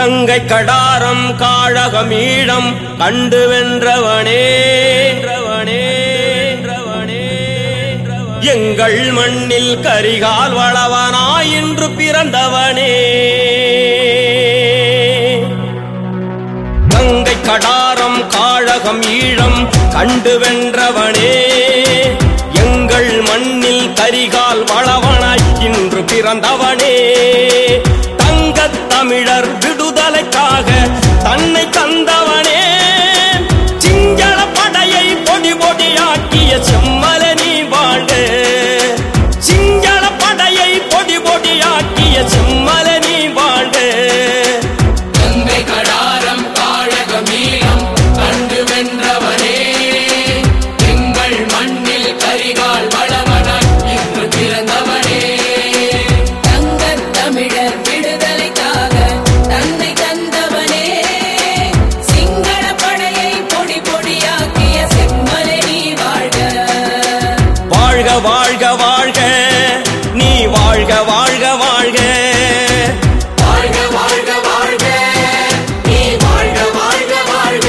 கங்கை கடாரம் காழகமீழம் கண்டு வென்றவனே வென்றவனே, வென்றவனே, வென்றவனே. எங்கள் மண்ணில் கரிகால் வளவனாய் இன்று பிறந்தவனே கங்கை கடாரம் காழகம் ஈழம் கண்டு வென்றவனே எங்கள் மண்ணில் கரிகால் வளவனாய் இன்று பிறந்தவனே தங்கத் தமிழர் விடுதலைக்காக தன்னை தந்தவனே சிங்கள படையை பொடி பொடியாக்கிய செம்மல நீ வாழ்க சிங்கள படையை பொடி பொடியாக்கிய செம்மல நீ வாழ்க கங்கை கடாரம் காழகமீளம் கண்டு வென்றவனே எங்கள் மண்ணில் கரிகால் வளவனாய் இன்று பிறந்தவனே தங்கத் தமிழர் விடுதலைக்காக தன்னை தந்தவனே சிங்கள படையை பொடி பொடியாக்கிய செம்மலை நீ வாழ்க வாழ்க வாழ்க வாழ்க நீ வாழ்க வாழ்க வாழ்க வாழ்க வாழ்க வாழ்க நீ வாழ்க வாழ்க வாழ்க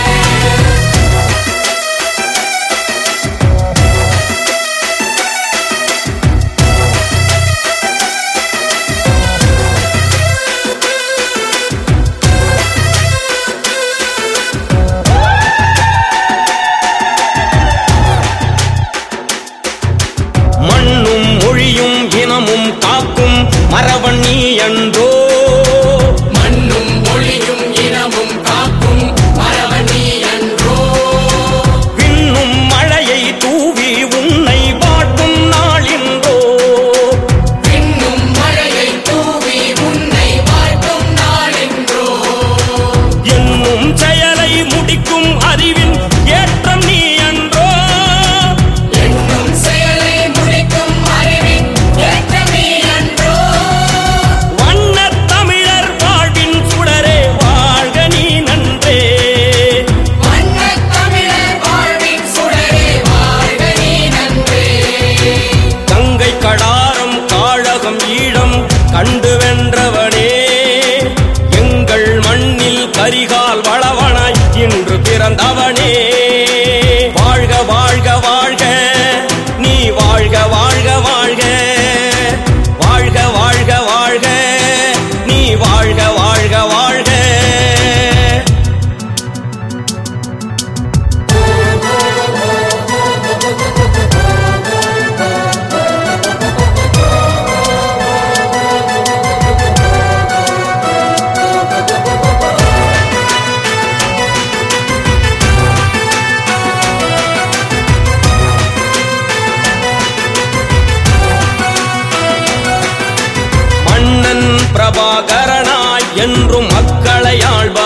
மண்ணும் மொழியும் இனமும் காக்கும் மரவன் நீ என்றோ மண்ணும் மொழியும் இனமும் காக்கும் மரவணி அன்றோ விண்ணும் மழையை தூவி உன்னை வாட்டும் நாளின்றோ பின்னும் மழையை தூவி உன்னை வாழ்த்தும் நாளென்றோ என்னும் செயலை முடிக்கும் அறிவின் ஏற்றம் நீ என்றோ எண்ணும் செயலை முடிக்கும் அறிவின் ஏற்றமே அன்றோ வண்ணத் தமிழர் வாழ்வின் சுடரே வாழ்க நீ நன்றே வண்ணத் தமிழர் வாழ்வின் சுடரே வாழ்க நீ நன்றே கங்கை கடாரம் காழகம் ஈழம் கண்டு வென்றவனே எங்கள் மண்ணில் கரிகால் வளவனாய் இன்று பிறந்தவனே வாழ்க வாழ்க வாழ்க நீ வாழ்க வாழ்க வாழ்க வாழ்க வாழ்க வாழ்க நீ வாழ்க வாழ்க வாழ்க மன்னன் பிரபாகரனாய் என்றும் மக்களை ஆள்பவனே